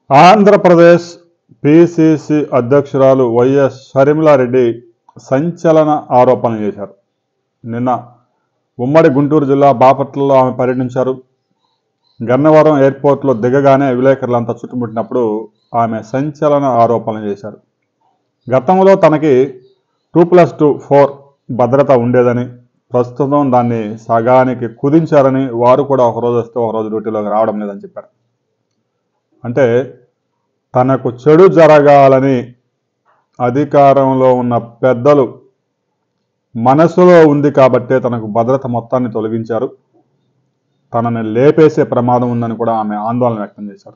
Andhra Pradesh PCC అధ్యక్షురాలు YS Sharmila Reddy సంచలన ఆరోపణలు చేశారు నిన్న ఉమ్మడి గుంటూరు జిల్లా బాపట్లలో ఆమె పర్యటించారు గన్నవరం ఎయిర్పోర్ట్లో దిగగానే విలేకరులంతా చుట్టుముట్టినప్పుడు ఆమె సంచలన ఆరోపణలు చేశారు గతంలో తనకి టూ ప్లస్ టూ ఫోర్ భద్రత ఉండేదని ప్రస్తుతం దాన్ని సగానికి కుదించారని వారు కూడా ఒకరోజు వస్తే ఒకరోజు డ్యూటీలోకి రావడం లేదని చెప్పారు అంటే తనకు చెడు జరగాలని అధికారంలో ఉన్న పెద్దలు మనసులో ఉంది కాబట్టే తనకు భద్రత మొత్తాన్ని తొలగించారు తనని లేపేసే ప్రమాదం ఉందని కూడా ఆమె ఆందోళన వ్యక్తం చేశారు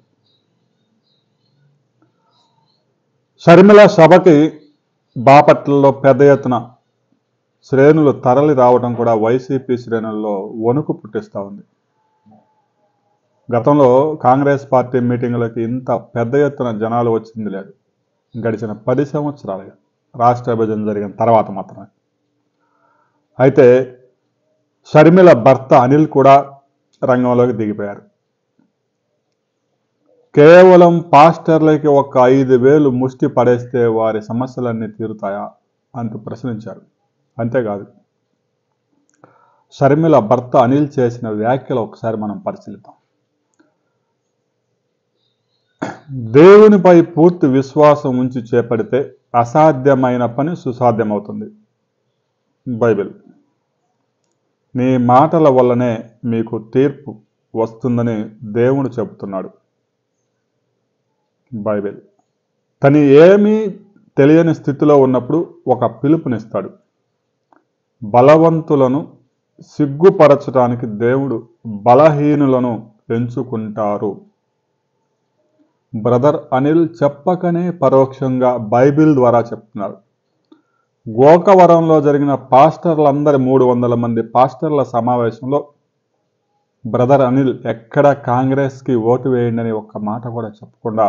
షర్మిల సభకి బాపట్లలో పెద్ద ఎత్తున శ్రేణులు తరలి రావడం కూడా వైసీపీ శ్రేణుల్లో వణుకు పుట్టిస్తూ ఉంది గతంలో కాంగ్రెస్ పార్టీ మీటింగులకి ఇంత పెద్ద ఎత్తున జనాలు వచ్చింది లేదు గడిచిన పది సంవత్సరాలుగా రాష్ట్ర విభజన జరిగిన తర్వాత మాత్రమే అయితే షర్మిల భర్త అనిల్ కూడా రంగంలోకి దిగిపోయారు కేవలం పాస్టర్లకి ఒక ఐదు వేలు ముష్టి పడేస్తే వారి సమస్యలన్నీ తీరుతాయా అంటూ ప్రశ్నించారు అంతేకాదు షర్మిల భర్త అనిల్ చేసిన వ్యాఖ్యలు ఒకసారి మనం పరిశీలిద్దాం దేవునిపై పూర్తి విశ్వాసం ఉంచి చేపడితే అసాధ్యమైన పని సుసాధ్యమవుతుంది బైబిల్ నీ మాటల వల్లనే మీకు తీర్పు వస్తుందని దేవుడు చెబుతున్నాడు బైబిల్ తను ఏమీ తెలియని స్థితిలో ఉన్నప్పుడు ఒక పిలుపునిస్తాడు బలవంతులను సిగ్గుపరచడానికి దేవుడు బలహీనులను ఎంచుకుంటారు బ్రదర్ అనిల్ చెప్పకనే పరోక్షంగా బైబిల్ ద్వారా చెప్తున్నారు గోకవరంలో జరిగిన పాస్టర్లందరి మూడు వందల మంది పాస్టర్ల సమావేశంలో బ్రదర్ అనిల్ ఎక్కడ కాంగ్రెస్కి ఓటు వేయండి అని ఒక్క మాట కూడా చెప్పకుండా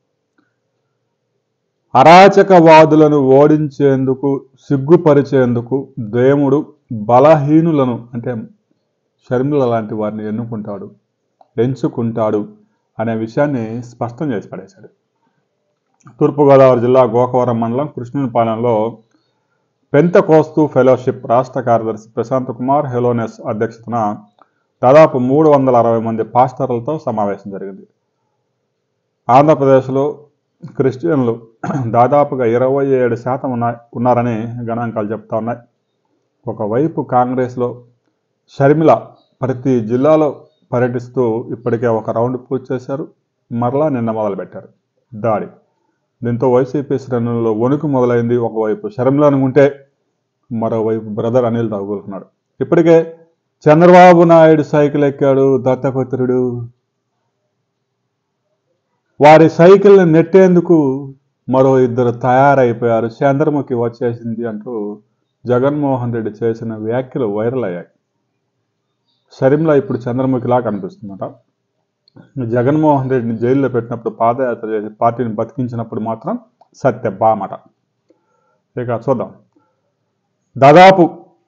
అరాచకవాదులను ఓడించేందుకు సిగ్గుపరిచేందుకు దేవుడు బలహీనులను అంటే షర్మిల లాంటి వారిని ఎన్నుకుంటాడు ఎంచుకుంటాడు అనే విషయాన్ని స్పష్టం చేసి పడేశాడు తూర్పుగోదావరి జిల్లా గోకవరం మండలం కృష్ణునిపాలెంలో పెంతకోస్తు ఫెలోషిప్ రాష్ట్ర కార్యదర్శి ప్రశాంత్ కుమార్ హెలోనెస్ అధ్యక్షతన దాదాపు మూడు వందల అరవై మంది పాస్టర్లతో సమావేశం జరిగింది ఆంధ్రప్రదేశ్లో క్రిస్టియన్లు దాదాపుగా ఇరవై ఏడు శాతం ఉన్నాయి ఉన్నారని గణాంకాలు చెప్తా ఉన్నాయి ఒకవైపు కాంగ్రెస్లో షర్మిల ప్రతి జిల్లాలో పర్యటిస్తూ ఇప్పటికే ఒక రౌండ్ పూర్తి చేశారు మరలా నిన్న మొదలుపెట్టారు దాడి దీంతో వైసీపీ శ్రేణుల్లో వణుకు మొదలైంది ఒకవైపు షర్మిల అనుకుంటే మరోవైపు బ్రదర్ అనిల్ తగులుతున్నాడు ఇప్పటికే చంద్రబాబు నాయుడు సైకిల్ ఎక్కాడు దత్తపుత్రుడు వారి సైకిల్ని నెట్టేందుకు మరో ఇద్దరు తయారైపోయారు చంద్రముఖి వచ్చేసింది అంటూ జగన్మోహన్ రెడ్డి చేసిన వ్యాఖ్యలు వైరల్ అయ్యాయి షర్మిల ఇప్పుడు చంద్రముఖిలా కనిపిస్తుందట జగన్మోహన్ రెడ్డిని జైల్లో పెట్టినప్పుడు పాదయాత్ర చేసి పార్టీని బతికించినప్పుడు మాత్రం సత్య బామట ఇక చూద్దాం దాదాపు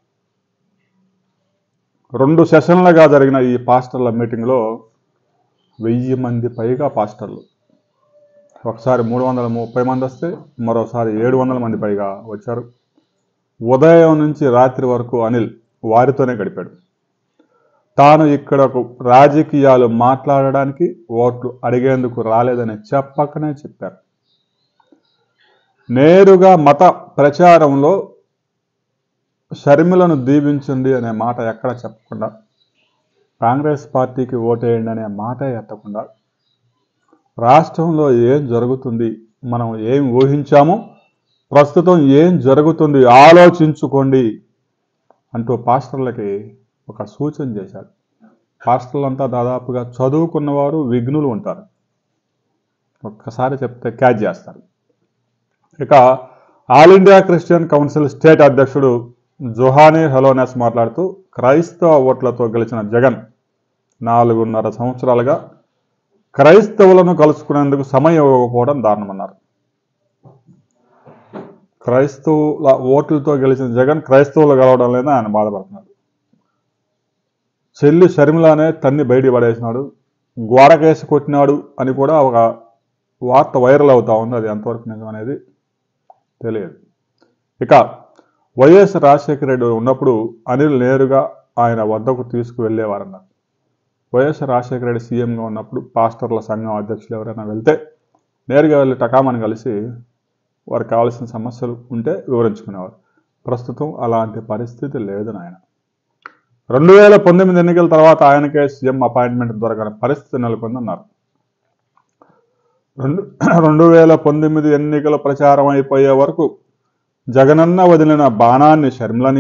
రెండు సెషన్లుగా జరిగిన ఈ పాస్టర్ల మీటింగ్లో వెయ్యి మంది పైగా పాస్టర్లు ఒకసారి మూడు వందల ముప్పై మంది వస్తే మరోసారి ఏడు వందల మంది పైగా వచ్చారు ఉదయం నుంచి రాత్రి వరకు అనిల్ వారితోనే గడిపాడు తాను ఇక్కడకు రాజకీయాలు మాట్లాడడానికి ఓట్లు అడిగేందుకు రాలేదని చెప్పకనే చెప్పారు నేరుగా మత ప్రచారంలో షర్మిలను దీవించండి అనే మాట ఎక్కడ చెప్పకుండా కాంగ్రెస్ పార్టీకి ఓటేయండి అనే మాట ఎత్తకుండా రాష్ట్రంలో ఏం జరుగుతుంది మనం ఏం ఊహించామో ప్రస్తుతం ఏం జరుగుతుంది ఆలోచించుకోండి అంటూ పాస్టర్లకి ఒక సూచన చేశారు పాస్టర్లంతా దాదాపుగా చదువుకున్నవారు విఘ్నులు ఉంటారు ఒక్కసారి చెప్తే క్యాచ్ చేస్తారు ఇక all India Christian council state అధ్యక్షుడు జొహానీ హలోనెస్ మాట్లాడుతూ క్రైస్తవ ఓట్లతో గెలిచిన జగన్ నాలుగున్నర సంవత్సరాలుగా క్రైస్తవులను కలుసుకునేందుకు సమయం ఇవ్వకపోవడం దారుణమన్నారు క్రైస్తవుల ఓట్లతో గెలిచిన జగన్ క్రైస్తవులు కలవడం లేదని ఆయన బాధపడుతున్నారు చెల్లి షర్మిలానే తన్ని బయట పడేసినాడు గోడకేసి కొట్టినాడు అని కూడా ఒక వార్త వైరల్ అవుతా ఉంది అది ఎంతవరకు నిజం అనేది తెలియదు ఇక వైఎస్ రాజశేఖర రెడ్డి ఉన్నప్పుడు అనిల్ నేరుగా ఆయన వద్దకు తీసుకువెళ్ళేవారన్నారు వైఎస్ రాజశేఖర రెడ్డి సీఎంగా ఉన్నప్పుడు పాస్టర్ల సంఘం అధ్యక్షులు ఎవరైనా వెళ్తే నేరుగా వెళ్ళి టకామని కలిసి వారికి కావాల్సిన సమస్యలు ఉంటే వివరించుకునేవారు ప్రస్తుతం అలాంటి పరిస్థితి లేదు నాయన రెండు వేల పంతొమ్మిది ఎన్నికల తర్వాత ఆయనకే సీఎం అపాయింట్మెంట్ దొరకని పరిస్థితి నెలకొందన్నారు రెండు రెండు వేల పంతొమ్మిది ఎన్నికల ప్రచారం అయిపోయే వరకు జగనన్న వదిలిన బాణాన్ని షర్మిలని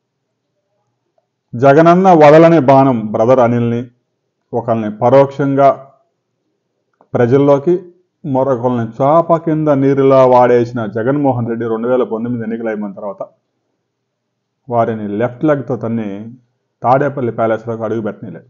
జగనన్న వదలని బాణం బ్రదర్ అనిల్ని ఒకరిని పరోక్షంగా ప్రజల్లోకి మరొకరిని చాప కింద నీరులా వాడేసిన జగన్మోహన్ రెడ్డి రెండు వేల పంతొమ్మిది ఎన్నికలు అయిపోయిన తర్వాత వారిని లెఫ్ట్ లెగ్తో తన్ని తాడేపల్లి ప్యాలెస్లోకి అడుగు పెట్టనీలేదు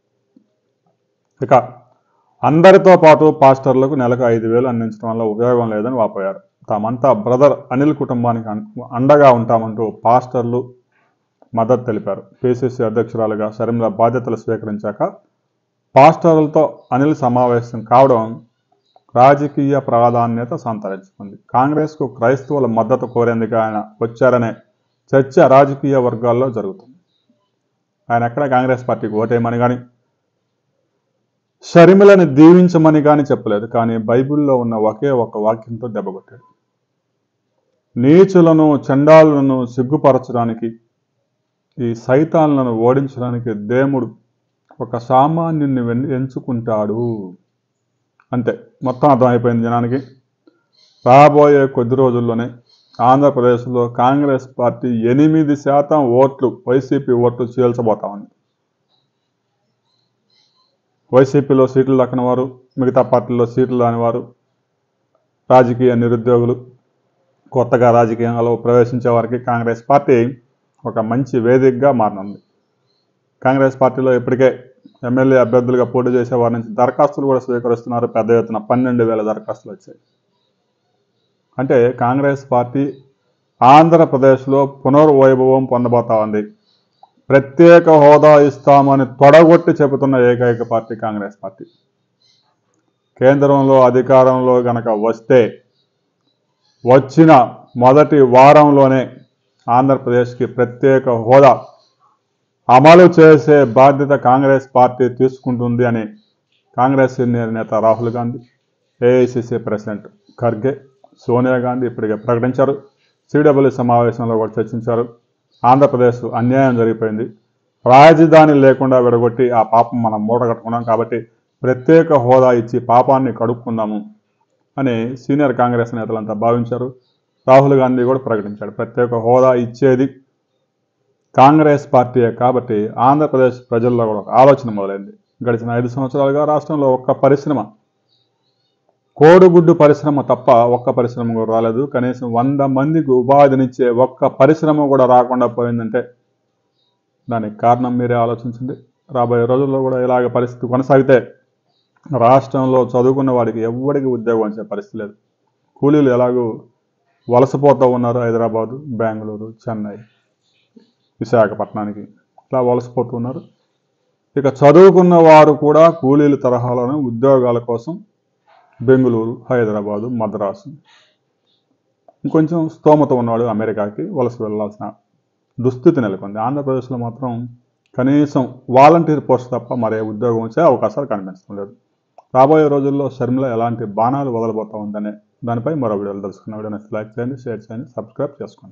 ఇక అందరితో పాటు పాస్టర్లకు నెలకు ఐదు వేలు అందించడం వల్ల ఉపయోగం లేదని వాపోయారు తామంతా బ్రదర్ అనిల్ కుటుంబానికి అన్- అండగా ఉంటామంటూ పాస్టర్లు మద్దతు తెలిపారు పిసిసి అధ్యక్షురాలుగా షర్మిల బాధ్యతలు స్వీకరించాక పాస్టర్లతో అనిల్ సమావేశం కావడం రాజకీయ ప్రాధాన్యత సంతరించుకుంది కాంగ్రెస్కు క్రైస్తవుల మద్దతు కోరేందుకు ఆయన వచ్చారనే చర్చ రాజకీయ వర్గాల్లో జరుగుతుంది ఆయన ఎక్కడ కాంగ్రెస్ పార్టీకి ఓటేయమని కానీ షర్మిలని దీవించమని కానీ చెప్పలేదు కానీ బైబిల్లో ఉన్న ఒకే ఒక వాక్యంతో దెబ్బకొట్టాడు నీచులను చండాలులను సిగ్గుపరచడానికి ఈ సైతాన్లను ఓడించడానికి దేవుడు ఒక సామాన్యుని వెన్- ఎంచుకుంటాడు అంతే మొత్తం అర్థమైపోయింది జనానికి రాబోయే కొద్ది రోజుల్లోనే ఆంధ్రప్రదేశ్లో కాంగ్రెస్ పార్టీ ఎనిమిది శాతం ఓట్లు వైసీపీ ఓట్లు చీల్చబోతా ఉంది వైసీపీలో సీట్లు దక్కని వారు మిగతా పార్టీల్లో సీట్లు రాని వారు రాజకీయ నిరుద్యోగులు కొత్తగా రాజకీయాల్లో ప్రవేశించే వారికి కాంగ్రెస్ పార్టీ ఒక మంచి వేదికగా మారనుంది కాంగ్రెస్ పార్టీలో ఇప్పటికే ఎమ్మెల్యే అభ్యర్థులుగా పోటీ చేసే వారి నుంచి దరఖాస్తులు కూడా స్వీకరిస్తున్నారు పెద్ద ఎత్తున పన్నెండు వేల దరఖాస్తులు వచ్చాయి అంటే కాంగ్రెస్ పార్టీ ఆంధ్రప్రదేశ్లో పునర్వైభవం పొందబోతా ఉంది ప్రత్యేక హోదా ఇస్తామని తొడగొట్టి చెబుతున్న ఏకైక పార్టీ కాంగ్రెస్ పార్టీ కేంద్రంలో అధికారంలో గనక వస్తే వచ్చిన మొదటి వారంలోనే ఆంధ్రప్రదేశ్కి ప్రత్యేక హోదా అమలు చేసే బాధ్యత కాంగ్రెస్ పార్టీ తీసుకుంటుంది అని కాంగ్రెస్ సీనియర్ నేత రాహుల్ గాంధీ ఏఐసిసి ప్రెసిడెంట్ ఖర్గే సోనియా గాంధీ ఇప్పటికే ప్రకటించారు సిడబ్ల్యూ సమావేశంలో కూడా చర్చించారు ఆంధ్రప్రదేశ్ అన్యాయం జరిగిపోయింది రాజధాని లేకుండా విడగొట్టి ఆ పాపం మనం మూట కట్టుకున్నాం కాబట్టి ప్రత్యేక హోదా ఇచ్చి పాపాన్ని కడుక్కుందాము అని సీనియర్ కాంగ్రెస్ నేతలంతా భావించారు రాహుల్ గాంధీ కూడా ప్రకటించాడు ప్రత్యేక హోదా ఇచ్చేది కాంగ్రెస్ పార్టీయే కాబట్టి ఆంధ్రప్రదేశ్ ప్రజల్లో కూడా ఒక ఆలోచన మొదలైంది గడిచిన ఐదు సంవత్సరాలుగా రాష్ట్రంలో ఒక్క పరిశ్రమ కోడిగుడ్డు పరిశ్రమ తప్ప ఒక్క పరిశ్రమ కూడా రాలేదు కనీసం వంద మందికి ఉపాధినిచ్చే ఒక్క పరిశ్రమ కూడా రాకుండా పోయిందంటే దానికి కారణం మీరే ఆలోచించండి రాబోయే రోజుల్లో కూడా ఇలాగ పరిస్థితి కొనసాగితే రాష్ట్రంలో చదువుకున్న వాడికి ఎవ్వడికి ఉద్యోగం వచ్చే పరిస్థితి లేదు కూలీలు ఎలాగూ వలసపోతూ ఉన్నారు హైదరాబాదు బెంగళూరు చెన్నై విశాఖపట్నానికి ఇట్లా వలసపోతూ ఉన్నారు ఇక చదువుకున్న వారు కూడా కూలీల తరహాలోనే ఉద్యోగాల కోసం బెంగళూరు హైదరాబాదు మద్రాసు ఇంకొంచెం స్తోమత ఉన్నవాడు అమెరికాకి వలస వెళ్ళాల్సిన దుస్థితి నెలకొంది ఆంధ్రప్రదేశ్లో మాత్రం కనీసం వాలంటీర్ పోస్ట్ తప్ప మరే ఉద్యోగం వచ్చే అవకాశాలు కనిపించడం లేదు రాబోయే రోజుల్లో షర్మిల ఎలాంటి బాణాలు వదలబోతా ఉందనే దానిపై మరో వీడియోలు తెలుసుకున్న వీడియోని లైక్ చేయండి షేర్ చేయండి సబ్స్క్రైబ్ చేసుకోండి